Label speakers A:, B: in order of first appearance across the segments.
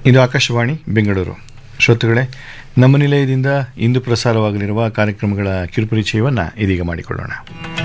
A: ಇದು ಆಕಾಶವಾಣಿ ಬೆಂಗಳೂರು ಶ್ರೋತೃಗಳೇ ನಮ್ಮ ನಿಲಯದಿಂದ ಇಂದು ಪ್ರಸಾರವಾಗಲಿರುವ ಕಾರ್ಯಕ್ರಮಗಳ ಕಿರುಪರಿಚಯವನ್ನು ಇದೀಗ ಮಾಡಿಕೊಳ್ಳೋಣ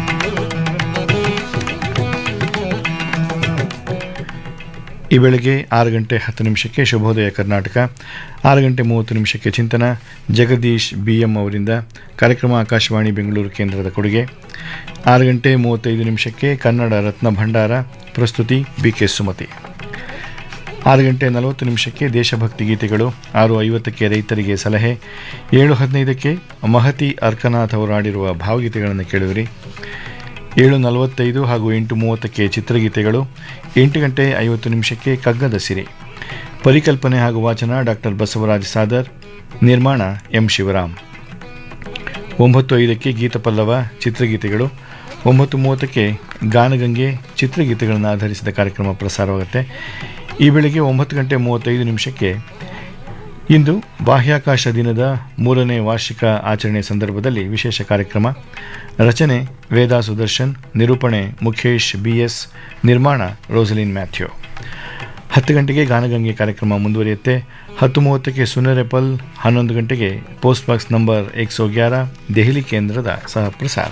A: ಈ ಬೆಳಗ್ಗೆ ಆರು ಗಂಟೆ ಹತ್ತು ನಿಮಿಷಕ್ಕೆ ಶುಭೋದಯ ಕರ್ನಾಟಕ ಆರು ಗಂಟೆ ಮೂವತ್ತು ನಿಮಿಷಕ್ಕೆ ಚಿಂತನ ಜಗದೀಶ್ ಬಿ ಎಂ ಅವರಿಂದ ಕಾರ್ಯಕ್ರಮ ಆಕಾಶವಾಣಿ ಬೆಂಗಳೂರು ಕೇಂದ್ರದ ಕೊಡುಗೆ ಆರು ಗಂಟೆ ಮೂವತ್ತೈದು ನಿಮಿಷಕ್ಕೆ ಕನ್ನಡ ರತ್ನ ಭಂಡಾರ ಪ್ರಸ್ತುತಿ ಬಿ ಕೆ ಸುಮತಿ ಆರು ಗಂಟೆ ನಲವತ್ತು ನಿಮಿಷಕ್ಕೆ ದೇಶಭಕ್ತಿ ಗೀತೆಗಳು ಆರು ಐವತ್ತಕ್ಕೆ ರೈತರಿಗೆ ಸಲಹೆ ಏಳು ಹದಿನೈದಕ್ಕೆ ಮಹತಿ ಅರ್ಕನಾಥ್ ಅವರು ಆಡಿರುವ ಭಾವಗೀತೆಗಳನ್ನು ಕೇಳುವಿರಿ ಏಳು ನಲವತ್ತೈದು ಹಾಗೂ ಎಂಟು ಮೂವತ್ತಕ್ಕೆ ಚಿತ್ರಗೀತೆಗಳು ಎಂಟು ಗಂಟೆ ಐವತ್ತು ನಿಮಿಷಕ್ಕೆ ಕಗ್ಗದ ಸಿರಿ ಪರಿಕಲ್ಪನೆ ಹಾಗೂ ವಾಚನ ಡಾಕ್ಟರ್ ಬಸವರಾಜ್ ಸಾದರ್ ನಿರ್ಮಾಣ ಎಂ ಶಿವರಾಮ್ ಒಂಬತ್ತು ಐದಕ್ಕೆ ಗೀತಪಲ್ಲವ ಚಿತ್ರಗೀತೆಗಳು ಒಂಬತ್ತು ಮೂವತ್ತಕ್ಕೆ ಗಾನಗಂಗೆ ಚಿತ್ರಗೀತೆಗಳನ್ನು ಆಧರಿಸಿದ ಕಾರ್ಯಕ್ರಮ ಪ್ರಸಾರವಾಗುತ್ತೆ ಈ ಬೆಳಿಗ್ಗೆ ಒಂಬತ್ತು ಗಂಟೆ ಮೂವತ್ತೈದು ನಿಮಿಷಕ್ಕೆ ಇಂದು ಬಾಹ್ಯಾಕಾಶ ದಿನದ ಮೂರನೇ ವಾರ್ಷಿಕ ಆಚರಣೆ ಸಂದರ್ಭದಲ್ಲಿ ವಿಶೇಷ ಕಾರ್ಯಕ್ರಮ ರಚನೆ ವೇದಾ ಸುದರ್ಶನ್ ನಿರೂಪಣೆ ಮುಖೇಶ್ ಬಿಎಸ್ ನಿರ್ಮಾಣ ರೋಸಲಿನ್ ಮ್ಯಾಥ್ಯೂ ಹತ್ತು ಗಂಟೆಗೆ ಗಾನಗಂಗೆ ಕಾರ್ಯಕ್ರಮ ಮುಂದುವರಿಯುತ್ತೆ ಹತ್ತು ಮೂವತ್ತಕ್ಕೆ ಸುನರೆಪಲ್ ಹನ್ನೊಂದು ಗಂಟೆಗೆ ಪೋಸ್ಟ್ ಬಾಕ್ಸ್ ನಂಬರ್ ಎಕ್ಸೋ ಗ್ಯಾರ ದೆಹಲಿ ಕೇಂದ್ರದ ಸಹ ಪ್ರಸಾರ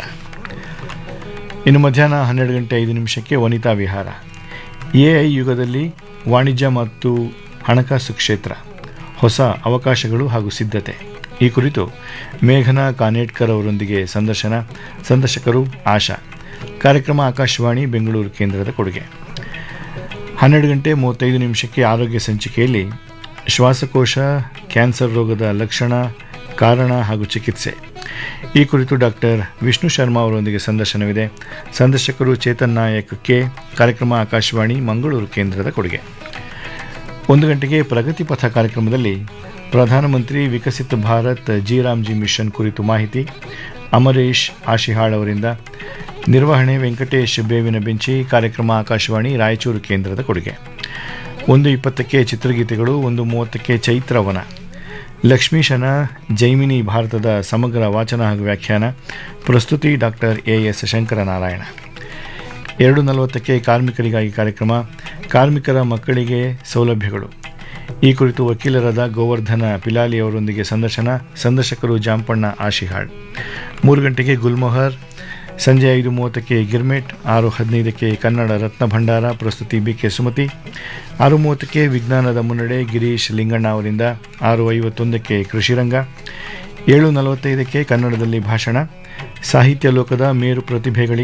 A: ಇನ್ನು ಮಧ್ಯಾಹ್ನ ಹನ್ನೆರಡು ಗಂಟೆ ಐದು ನಿಮಿಷಕ್ಕೆ ವನಿತಾ ವಿಹಾರ ಎಐ ಯುಗದಲ್ಲಿ ವಾಣಿಜ್ಯ ಮತ್ತು ಹಣಕಾಸು ಕ್ಷೇತ್ರ ಹೊಸ ಅವಕಾಶಗಳು ಹಾಗೂ ಸಿದ್ಧತೆ ಈ ಕುರಿತು ಮೇಘನಾ ಕಾನೇಟ್ಕರ್ ಅವರೊಂದಿಗೆ ಸಂದರ್ಶನ ಸಂದರ್ಶಕರು ಆಶಾ ಕಾರ್ಯಕ್ರಮ ಆಕಾಶವಾಣಿ ಬೆಂಗಳೂರು ಕೇಂದ್ರದ ಕೊಡುಗೆ ಹನ್ನೆರಡು ಗಂಟೆ ಮೂವತ್ತೈದು ನಿಮಿಷಕ್ಕೆ ಆರೋಗ್ಯ ಸಂಚಿಕೆಯಲ್ಲಿ ಶ್ವಾಸಕೋಶ ಕ್ಯಾನ್ಸರ್ ರೋಗದ ಲಕ್ಷಣ ಕಾರಣ ಹಾಗೂ ಚಿಕಿತ್ಸೆ ಈ ಕುರಿತು ಡಾಕ್ಟರ್ ವಿಷ್ಣು ಶರ್ಮಾ ಅವರೊಂದಿಗೆ ಸಂದರ್ಶನವಿದೆ ಸಂದರ್ಶಕರು ಚೇತನ್ ನಾಯಕ್ ಕೆ ಕಾರ್ಯಕ್ರಮ ಆಕಾಶವಾಣಿ ಮಂಗಳೂರು ಕೇಂದ್ರದ ಕೊಡುಗೆ ಒಂದು ಗಂಟೆಗೆ ಪ್ರಗತಿ ಪಥ ಕಾರ್ಯಕ್ರಮದಲ್ಲಿ ಪ್ರಧಾನಮಂತ್ರಿ Viksit Bharat G RAM G mission ಕುರಿತು ಮಾಹಿತಿ ಅಮರೇಶ್ ಆಶಿಹಾಳ್ ಅವರಿಂದ ನಿರ್ವಹಣೆ ವೆಂಕಟೇಶ್ ಬೇವಿನ ಬೆಂಚಿ ಕಾರ್ಯಕ್ರಮ ಆಕಾಶವಾಣಿ ರಾಯಚೂರು ಕೇಂದ್ರದ ಕೊಡುಗೆ ಒಂದು ಇಪ್ಪತ್ತಕ್ಕೆ ಚಿತ್ರಗೀತೆಗಳು ಒಂದು ಮೂವತ್ತಕ್ಕೆ ಚೈತ್ರವನ ಲಕ್ಷ್ಮೀಶನ ಜೈಮಿನಿ ಭಾರತದ ಸಮಗ್ರ ವಾಚನ ಹಾಗೂ ವ್ಯಾಖ್ಯಾನ ಪ್ರಸ್ತುತಿ ಡಾಕ್ಟರ್ ಎ ಎಸ್ ಶಂಕರನಾರಾಯಣ ಎರಡು ನಲವತ್ತಕ್ಕೆ ಕಾರ್ಮಿಕರಿಗಾಗಿ ಕಾರ್ಯಕ್ರಮ ಕಾರ್ಮಿಕರ ಮಕ್ಕಳಿಗೆ ಸೌಲಭ್ಯಗಳು ಈ ಕುರಿತು ವಕೀಲರಾದ ಗೋವರ್ಧನ ಪಿಲಾಲಿ ಅವರೊಂದಿಗೆ ಸಂದರ್ಶನ ಸಂದರ್ಶಕರು ಜಾಂಪಣ್ಣ ಆಶಿಹಾಳ್ ಮೂರು ಗಂಟೆಗೆ ಗುಲ್ಮೊಹರ್ ಸಂಜೆ ಐದು ಮೂವತ್ತಕ್ಕೆ ಗಿರ್ಮೆಟ್ ಆರು ಹದಿನೈದಕ್ಕೆ ಕನ್ನಡ ರತ್ನ ಭಂಡಾರ ಪ್ರಸ್ತುತಿ ಬಿ ಕೆ ಸುಮತಿ ಆರು ಮೂವತ್ತಕ್ಕೆ ವಿಜ್ಞಾನದ ಮುನ್ನಡೆ ಗಿರೀಶ್ ಲಿಂಗಣ್ಣ ಅವರಿಂದ ಆರು ಐವತ್ತೊಂದಕ್ಕೆ ಕೃಷಿರಂಗ ಏಳು ನಲವತ್ತೈದಕ್ಕೆ ಕನ್ನಡದಲ್ಲಿ ಭಾಷಣ ಸಾಹಿತ್ಯ ಲೋಕದ ಮೇರು ಪ್ರತಿಭೆಗಳಿಗೆ